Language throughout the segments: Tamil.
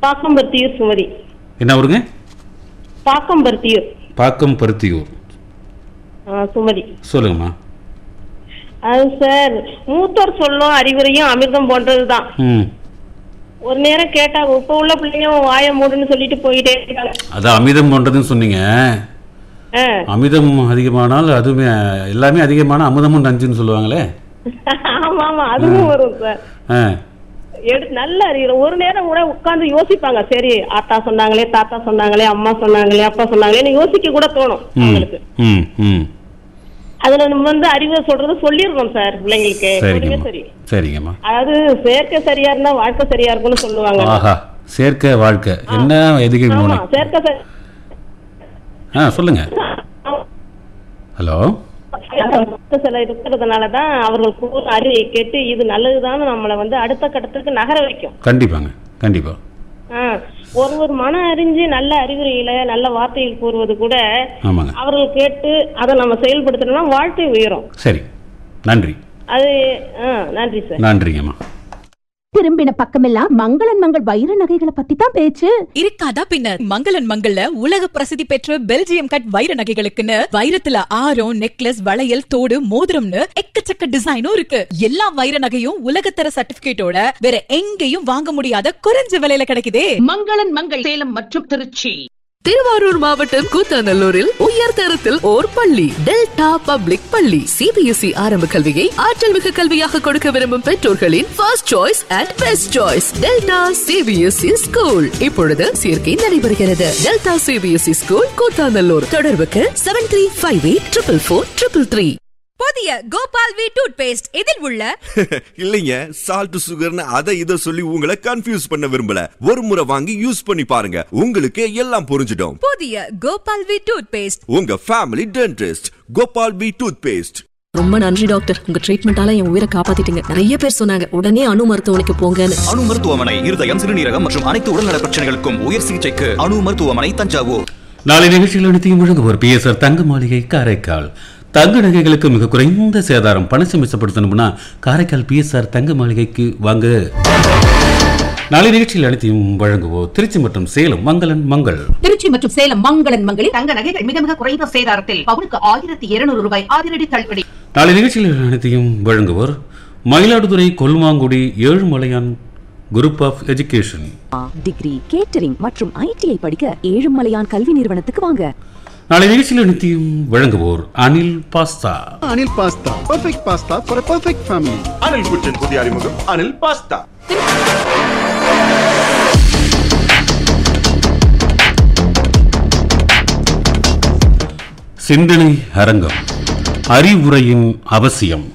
பாக்கம்பருத்தியூர் சுமதி என்ன ஊருங்க பாக்கம்பருத்தியூர் பாக்கம் பருத்தியூர் ஆ, சுமதி சொல்லுங்கம்மா அது சார் மூத்தோர் சொல்லும் அறிவுரையும் அமிர்தம் போன்றதுதான் ம் ஒரு நேரம் கேட்டா இப்ப உள்ள பிள்ளைங்க வாய மூடுன்னு சொல்லிட்டு போயிட்டே இருக்காங்க அது அமிதம் போன்றதுன்னு சொன்னீங்க ஆ. அமிதம் அதிகமானால் அதுவுமே எல்லாமே அதிகமான அமுதமும் நஞ்சுன்னு சொல்லுவாங்களே ஆமா ஆமா அதுவும் வரும் சார் ஆ எடுத்து நல்ல அறிவுரை ஒரு நேரம் கூட உட்கார்ந்து யோசிப்பாங்க சரி ஆத்தா சொன்னாங்களே தாத்தா சொன்னாங்களே அம்மா சொன்னாங்களே அப்பா சொன்னாங்களே யோசிக்க கூட தோணும் ம் அவங்களுக்கு ம் ம் அதுல நம்ம வந்து அறிவுரை சொல்றது சொல்லிடுறோம் சார் பிள்ளைங்களுக்கு சொல்லுங்க சரிங்கம்மா சரி சரிங்கம்மா அதாவது சேர்க்கை சரியா இருந்தா வாழ்க்கை சரியா இருக்கும்னு சொல்லுவாங்க ஆஹா சேர்க்க வாழ்க்கை என்ன எதுக்கு ஆமா மூணு சேர்க்கை சரி ஆ சொல்லுங்க ஹலோ சில இருக்கிறதுனாலதான் அவர்கள் கூற அறிவை கேட்டு இது நல்லதுதான் நம்மளை வந்து அடுத்த கட்டத்துக்கு நகர வைக்கும் கண்டிப்பாங்க கண்டிப்பா ஆ, ஒருவர் மன அறிஞ்சு நல்ல அறிவுரையில நல்ல வார்த்தைகள் கூறுவது கூட ஆமாங்க அவர்கள் கேட்டு அதை நம்ம செயல்படுத்தணும்னா வாழ்க்கை உயரும் சரி நன்றி அது ஆ, நன்றி சார் நன்றிங்கம்மா திரும்பின பக்கமெல்லாம் மங்களன் மங்கள் வைர நகைகளை பத்தி தான் பேச்சு இருக்காதா பின்னர் மங்களன் மங்கள்ல உலக பிரசித்தி பெற்ற பெல்ஜியம் கட் வைர நகைகளுக்குன்னு வைரத்துல ஆரம் நெக்லஸ் வளையல் தோடு மோதிரம்னு எக்கச்சக்க டிசைனும் இருக்கு எல்லா வைர நகையும் உலகத்தர சர்டிபிகேட்டோட வேற எங்கேயும் வாங்க முடியாத குறைஞ்ச விலையில கிடைக்குதே மங்களன் மங்கள் சேலம் மற்றும் திருச்சி திருவாரூர் மாவட்டம் கூத்தாநல்லூரில் உயர் தரத்தில் ஓர் பள்ளி டெல்டா பப்ளிக் பள்ளி சிபிஎஸ்இ ஆரம்ப கல்வியை ஆற்றல் மிகு கல்வியாக கொடுக்க விரும்பும் பெற்றோர்களின் first choice and best choice Delta CBSE school இப்பொழுது சேர்க்கை நடைபெறுகிறது டெல்டா சிபிஎஸ்இ ஸ்கூல் கூத்தாநல்லூர் தொடர்புக்கு seven three five eight triple four triple three புதிய கோபால் வி டூத் பேஸ்ட் இதில் உள்ள இல்லைங்க சால்ட் சுகர்னு அதை இதை சொல்லி உங்களை கன்ஃபியூஸ் பண்ண விரும்பல ஒரு முறை வாங்கி யூஸ் பண்ணி பாருங்க உங்களுக்கு எல்லாம் புரிஞ்சிடும் புதிய கோபால் வி டூத் பேஸ்ட் உங்க family dentist Gopal B tooth paste ரொம்ப நன்றி டாக்டர் உங்க ட்ரீட்மெண்டால என் உயிரை காப்பாத்திட்டீங்க நிறைய பேர் சொன்னாங்க உடனே அணு மருத்துவமனைக்கு போங்கன்னு அணு மருத்துவமனை இருதயம் சிறுநீரகம் மற்றும் அனைத்து உடல்நல பிரச்சனைகளுக்கும் உயர் சிகிச்சைக்கு அணு மருத்துவமனை தஞ்சாவூர் நாளை நிகழ்ச்சியில் அனைத்தையும் வழங்குவோர் பி எஸ் ஆர் தங்க மாளிகை காரைக்கால் தங்க நகைகளுக்கு மிக குறைந்த சேதாரம் பணத்தை மிச்சப்படுத்தணும்னா காரைக்கால் பி எஸ் ஆர் தங்க மாளிகைக்கு வாங்க நாளை நிகழ்ச்சியில் அனைத்தையும் வழங்குவோர் திருச்சி மற்றும் சேலம் மங்களன் மங்கள் திருச்சி மற்றும் சேலம் மங்களன் மங்களில் தங்க நகைகள் மிக மிக குறைந்த சேதாரத்தில் பவுனுக்கு ஆயிரத்தி இருநூறு ரூபாய் அதிரடி தள்ளுபடி நாளை நிகழ்ச்சியில் அனைத்தையும் வழங்குவோர் Mayiladuthurai Kolmangudi Ezhumalaiyan group of education degree catering மற்றும் ஐடிஐ படிக்க ஏழுமலையான் கல்வி நிறுவனத்துக்கு வாங்க நாளை நிகழ்ச்சியில் அனைத்தையும் வழங்குவோர் Anil pasta Anil Pasta. Perfect pasta for a perfect family. Anil குச்சின் புதிய அறிமுகம் அனில் பாஸ்தா சிந்தனை அரங்கம் அறிவுரையின் அவசியம்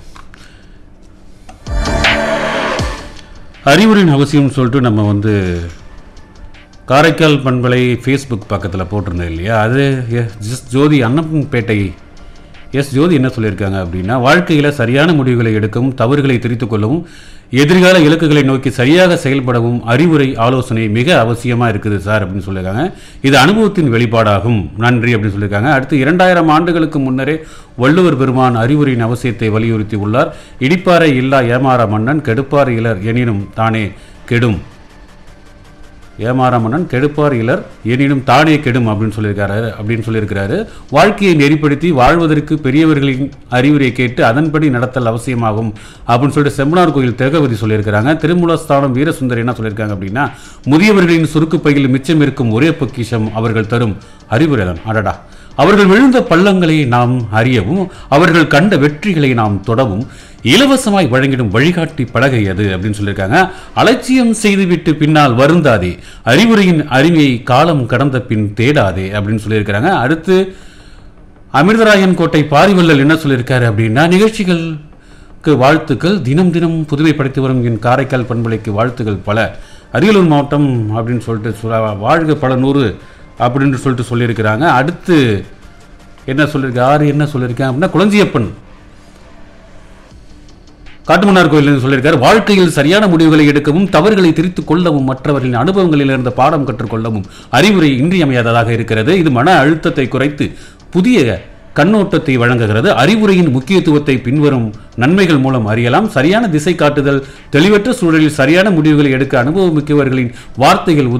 அறிவுரையின் அவசியம் சொல்லிட்டு நம்ம வந்து காரைக்கால் பண்பலை ஃபேஸ்புக் பக்கத்தில் போட்டிருந்தோம் இல்லையா அது எஸ் ஜோதி அன்னப்பன்பேட்டை எஸ் ஜோதி என்ன சொல்லியிருக்காங்க அப்படின்னா வாழ்க்கையில் சரியான முடிவுகளை எடுக்கவும் தவறுகளை திருத்திக் கொள்ளவும் எதிர்கால இலக்குகளை நோக்கி சரியாக செயல்படவும் அறிவுரை ஆலோசனை மிக அவசியமாக இருக்குது சார் அப்படின்னு சொல்லியிருக்காங்க இது அனுபவத்தின் வெளிப்பாடாகும் நன்றி அப்படின்னு சொல்லியிருக்காங்க அடுத்து இரண்டாயிரம் ஆண்டுகளுக்கு முன்னரே வள்ளுவர் பெருமான் அறிவுரையின் அவசியத்தை வலியுறுத்தி உள்ளார் இடிப்பாறை இல்லா ஏமாற மன்னன் கெடுப்பார் இலர் எனினும் தானே கெடும் ஏமாற மன்னன் கெடுப்பார் இலர் எனினும் தானே கெடும் அப்படின்னு சொல்லியிருக்காரு அப்படின்னு சொல்லியிருக்கிறாரு வாழ்க்கையை நெறிப்படுத்தி வாழ்வதற்கு பெரியவர்களின் அறிவுரை கேட்டு அதன்படி நடத்தல் அவசியமாகும் அப்படின்னு சொல்லிட்டு செம்பனார் கோயில் திரகவதி சொல்லியிருக்கிறாங்க திருமூலஸ்தானம் வீரசுந்தரி என்ன சொல்லியிருக்காங்க அப்படின்னா முதியவர்களின் சுருக்கு பையில் மிச்சம் இருக்கும் ஒரே பொக்கிஷம் அவர்கள் தரும் அறிவுரை தான் அடடா அவர்கள் விழுந்த பள்ளங்களை நாம் அறியவும் அவர்கள் கண்ட வெற்றிகளை நாம் தொடவும் இலவசமாய் வழங்கிடும் வழிகாட்டி பலகை அது அப்படின்னு சொல்லியிருக்காங்க அலட்சியம் செய்துவிட்டு பின்னால் வருந்தாதே அறிவுரையின் அருமையை காலம் கடந்த பின் தேடாதே அப்படின்னு சொல்லியிருக்கிறாங்க அடுத்து அமிர்தராயன் கோட்டை பாரிவள்ளல் என்ன சொல்லியிருக்காரு அப்படின்னா நிகழ்ச்சிகளுக்கு வாழ்த்துக்கள் தினம் தினம் புதுமை படைத்து வரும் என் காரைக்கால் பண்பலைக்கு வாழ்த்துக்கள் பல அரியலூர் மாவட்டம் அப்படின்னு சொல்லிட்டு சொல்ல- வாழ்க பல நூறு அப்படின்னு சொல்லிட்டு சொல்லியிருக்கிறாங்க அடுத்து என்ன சொல்லியிருக்க யார் என்ன சொல்லியிருக்கேன் அப்படின்னா குளஞ்சியப்பன் காட்டுமன்னார் கோயில் சொல்லியிருக்காரு வாழ்க்கையில் சரியான முடிவுகளை எடுக்கவும் தவறுகளை திரித்துக் கொள்ளவும் மற்றவர்களின் அனுபவங்களிலிருந்து பாடம் கற்றுக்கொள்ளவும் அறிவுரை இன்றியமையாததாக இருக்கிறது இது மன அழுத்தத்தை குறைத்து புதிய கண்ணோட்டத்தை வழங்குகிறது அறிவுரையின் முக்கியத்துவத்தை பின்வரும் நன்மைகள் மூலம் அறியலாம் சரியான திசை காட்டுதல் தெளிவற்ற சூழலில் சரியான முடிவுகளை எடுக்க அனுபவமிக்கவர்களின் வார்த்தைகள்